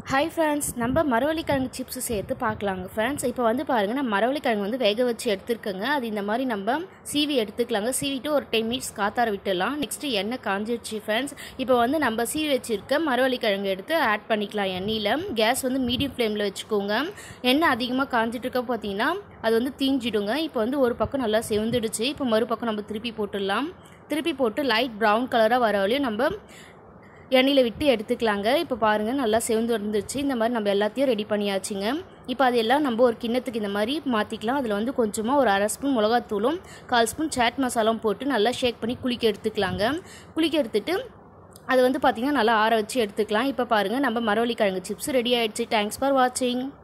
hi friends நம்ம மரவள்ளிக்கிழங்கு chips சேர்த்து பார்க்கலாங்க ஃப்ரெண்ட்ஸ் இப்போ வந்து பாருங்கள் நான் மரவள்ளிக்கிழங்கு வந்து வேக வச்சு எடுத்துருக்கேங்க அது இந்த மாதிரி நம்ம சீவி எடுத்துக்கலாங்க சீவிட்டு ஒரு டென் மினிட்ஸ் காத்தார விட்டுடலாம் நெக்ஸ்ட்டு எண்ணெய் காஞ்சிடுச்சு ஃப்ரெண்ட்ஸ் இப்போ வந்து நம்ம சீவி வச்சுருக்க மரவள்ளிக்கிழங்கு எடுத்து ஆட் பண்ணிக்கலாம் எண்ணெயில் கேஸ் வந்து மீடியம் ஃப்ளேமில் வச்சுக்கோங்க எண்ணெய் அதிகமாக காஞ்சிட்டு இருக்க பார்த்தீங்கன்னா அது வந்து தீஞ்சிடுங்க இப்போ வந்து ஒரு பக்கம் நல்லா செவந்துடுச்சு இப்போ மறுபக்கம் நம்ம திருப்பி போட்டுடலாம் திருப்பி போட்டு லைட் ப்ரௌன் கலராக வர வரையும் நம்ம எண்ணெயில் விட்டு எடுத்துக்கலாங்க இப்போ பாருங்கள் நல்லா செவந்து வந்துருச்சு இந்த மாதிரி நம்ம எல்லாத்தையும் ரெடி பண்ணியாச்சுங்க இப்போ அதெல்லாம் நம்ம ஒரு கிண்ணத்துக்கு இந்த மாதிரி மாற்றிக்கலாம் அதில் வந்து கொஞ்சமாக ஒரு அரை ஸ்பூன் மிளகாத்தூளும் கால் ஸ்பூன் சாட் மசாலாவும் போட்டு நல்லா ஷேக் பண்ணி குளிக்க எடுத்துக்கலாங்க குளிக்க எடுத்துட்டு அது வந்து பார்த்திங்கன்னா நல்லா ஆற வச்சு எடுத்துக்கலாம் இப்போ பாருங்கள் நம்ம மரவள்ளி கிழங்கு சிப்ஸ் ரெடி ஆகிடுச்சு தேங்க்ஸ் ஃபார் வாட்சிங்